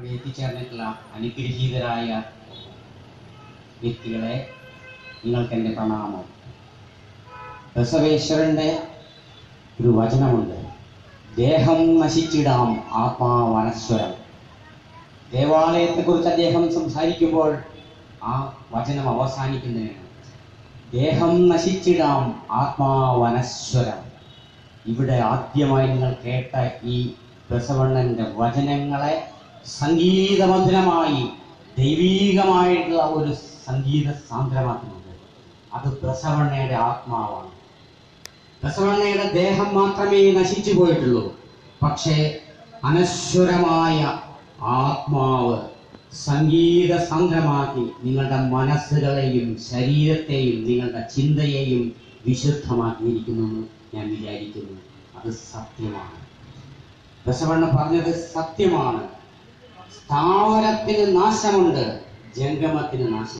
ഇവിടെ എത്തിച്ചേർന്നിട്ടുള്ള അനുഗ്രഹീതരായ വ്യക്തികളെ നിങ്ങൾക്ക് എൻ്റെ പ്രണാമം ബസവേശ്വരൻ്റെ ഒരു വചനമുണ്ട് ദേഹം നശിച്ചിടാം ആത്മാവനശ്വരം ദേവാലയത്തെക്കുറിച്ച് അദ്ദേഹം സംസാരിക്കുമ്പോൾ ആ വചനം അവസാനിക്കുന്നതിനാണ് ദേഹം നശിച്ചിടാം ആത്മാവനശ്വരം ഇവിടെ ആദ്യമായി നിങ്ങൾ കേട്ട ഈ ബസവണ്ണന്റെ വചനങ്ങളെ സംഗീതമധുരമായി ദൈവീകമായിട്ടുള്ള ഒരു സംഗീത സാന്ദ്രമാക്കുന്നുണ്ട് അത് ബസവണ്ണയുടെ ആത്മാവാണ് ബസവണ്ണയുടെ ദേഹം മാത്രമേ നശിച്ചു പോയിട്ടുള്ളൂ പക്ഷേ അനശ്വരമായ ആത്മാവ് സംഗീത സാന്ദ്രമാക്കി നിങ്ങളുടെ മനസ്സുകളെയും ശരീരത്തെയും നിങ്ങളുടെ ചിന്തയെയും വിശുദ്ധമാക്കിയിരിക്കുന്നു എന്ന് ഞാൻ വിചാരിക്കുന്നു അത് സത്യമാണ് ബസവണ്ണ പറഞ്ഞത് സത്യമാണ് സ്ഥാവരത്തിന് നാശമുണ്ട് ജംഗമത്തിന് നാശം